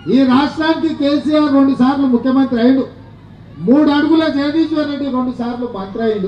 ఈ రాష్ట్రానికి కేసీఆర్ రెండు సార్లు ముఖ్యమంత్రి అయిండు మూడు అడుగుల జగదీశ్వర్ రెడ్డి రెండు సార్లు మంత్రి అయిండు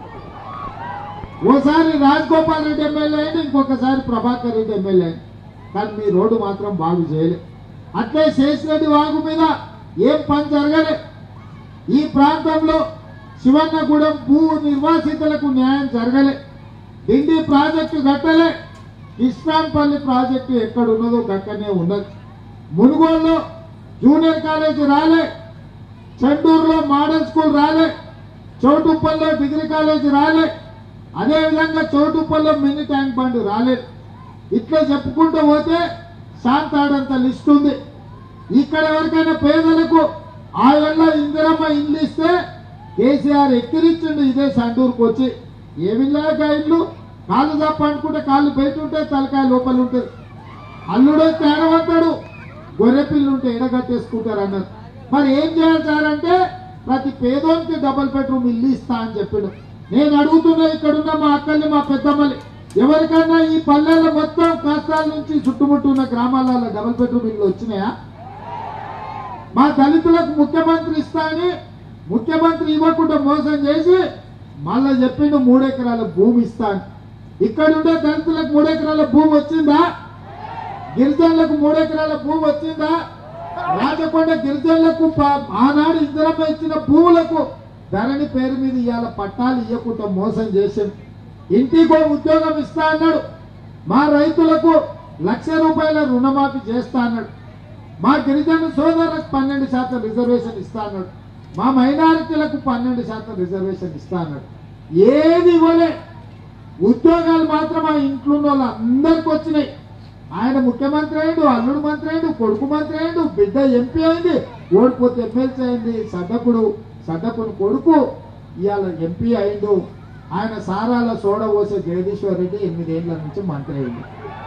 ఓసారి రాజగోపాల్ రెడ్డి ఎమ్మెల్యే అయింది ఇంకొకసారి ప్రభాకర్ రెడ్డి ఎమ్మెల్యే అయింది కానీ మీ రోడ్డు మాత్రం బాగు చేయలే అట్లే శేషిరెడ్డి వాగు మీద ఏం పని జరగలే ఈ ప్రాంతంలో శివన్నగూడెం భూ నిర్వాసితులకు న్యాయం జరగలే డిండి ప్రాజెక్టు కట్టలే కృష్ణాంపల్లి ప్రాజెక్టు ఎక్కడ ఉన్నదో గక్కనే ఉన్నది మునుగోడులో జూనియర్ కాలేజీ రాలే చెండూరులో మోడల్ స్కూల్ రాలే చౌటుప్పల్లో డిగ్రీ కాలేజీ రాలే అదేవిధంగా చౌటుప్పల్లో మినీ ట్యాంక్ బండ్ రాలేదు ఇట్లా చెప్పుకుంటూ పోతే శాంతాడంత లిస్ట్ ఉంది ఇక్కడ ఎవరికైనా పేదలకు ఆ ఏళ్ళ ఇందిరమ్మ ఇల్లు ఇస్తే కేసీఆర్ ఎక్కిరించిండు ఇదే సండూరుకు వచ్చి ఏమి లేక ఇల్లు కాళ్ళు తప్ప అనుకుంటే కాళ్ళు బయట ఉంటాయి తలకాయ లోపల ఉంటుంది అల్లుడు తేడవంతాడు గొర్రె పిల్లు ఉంటే ఎడగట్టేసుకుంటారు అన్నారు మరి ఏం చేయాలి సార్ అంటే ప్రతి పేదోనికి డబుల్ బెడ్రూమ్ ఇల్లు ఇస్తా అని చెప్పాడు నేను అడుగుతున్నా ఇక్కడున్న మా అక్కల్ని మా పెద్దమ్మని ఎవరికైనా ఈ పల్లెల మొత్తం కష్టాల నుంచి చుట్టుముట్టు ఉన్న గ్రామాలలో డబుల్ బెడ్రూమ్ ఇల్లు వచ్చినాయా మా దళితులకు ముఖ్యమంత్రి ఇస్తా అని ముఖ్యమంత్రి ఇవ్వకుండా మోసం చేసి మళ్ళా చెప్పిండు మూడెకరాల భూమి ఇస్తా అని ఇక్కడ ఉండే దళితులకు మూడెకరాల భూమి వచ్చిందా గిరిజనులకు మూడెకరాల భూమి వచ్చిందా రాజకొండ గిరిజనులకు ప- ఆనాడు ఇందిరమ్మ ఇచ్చిన భూములకు ధరణి పేరు మీద ఇవాళ పట్టాలు ఇవ్వకుండా మోసం చేసింది ఇంటికో ఉద్యోగం ఇస్తా అన్నాడు మా రైతులకు లక్ష రూపాయల రుణమాఫీ చేస్తా అన్నాడు మా గిరిజన సోదరులకు పన్నెండు శాతం రిజర్వేషన్ ఇస్తా అన్నాడు మా మైనారిటీలకు పన్నెండు శాతం రిజర్వేషన్ ఇస్తా అన్నాడు ఏది ఇవ్వలే ఉద్యోగాలు మాత్రం ఆ ఇంట్లో ఉన్న వాళ్ళు అందరికి వచ్చినాయి ఆయన ముఖ్యమంత్రి అయిండు అల్లుడు మంత్రి అయిండు కొడుకు మంత్రి అయిండు బిడ్డ ఎంపీ అయింది ఓడిపోతే ఎమ్మెల్సీ అయింది సడ్డకుడు సడ్డకుడు కొడుకు ఇవాళ ఎంపీ అయిండు ఆయన సారాల సోడ పోసే జగదీశ్వర్ రెడ్డి ఎనిమిదేళ్ల నుంచి మంత్రి అయింది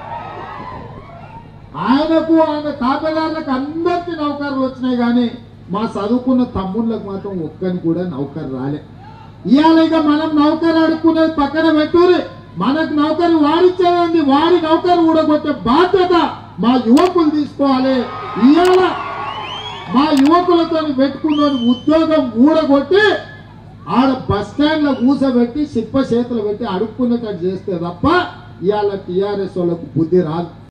ఆయనకు ఆయన తాపేదారులకు అందరికి నౌకర్లు వచ్చినాయి కానీ మా చదువుకున్న తమ్ముళ్ళకు మాత్రం ఒక్కని కూడా నౌకరు రాలే ఇవాళ ఇక మనం నౌకరు అడుక్కునేది పక్కన పెట్టుర్రి మనకు నౌకరు వాడిచ్చేదండి వాడి నౌకరు ఊడగొట్టే బాధ్యత మా యువకులు తీసుకోవాలి ఇవాళ మా యువకులతో పెట్టుకున్న ఉద్యోగం ఊడగొట్టి ఆడ బస్ స్టాండ్ లో కూసబెట్టి సిప్ప చేతులు పెట్టి అడుక్కున్నట్టు చేస్తే తప్ప ఇవాళ టిఆర్ఎస్ వాళ్ళకు బుద్ధి రాదు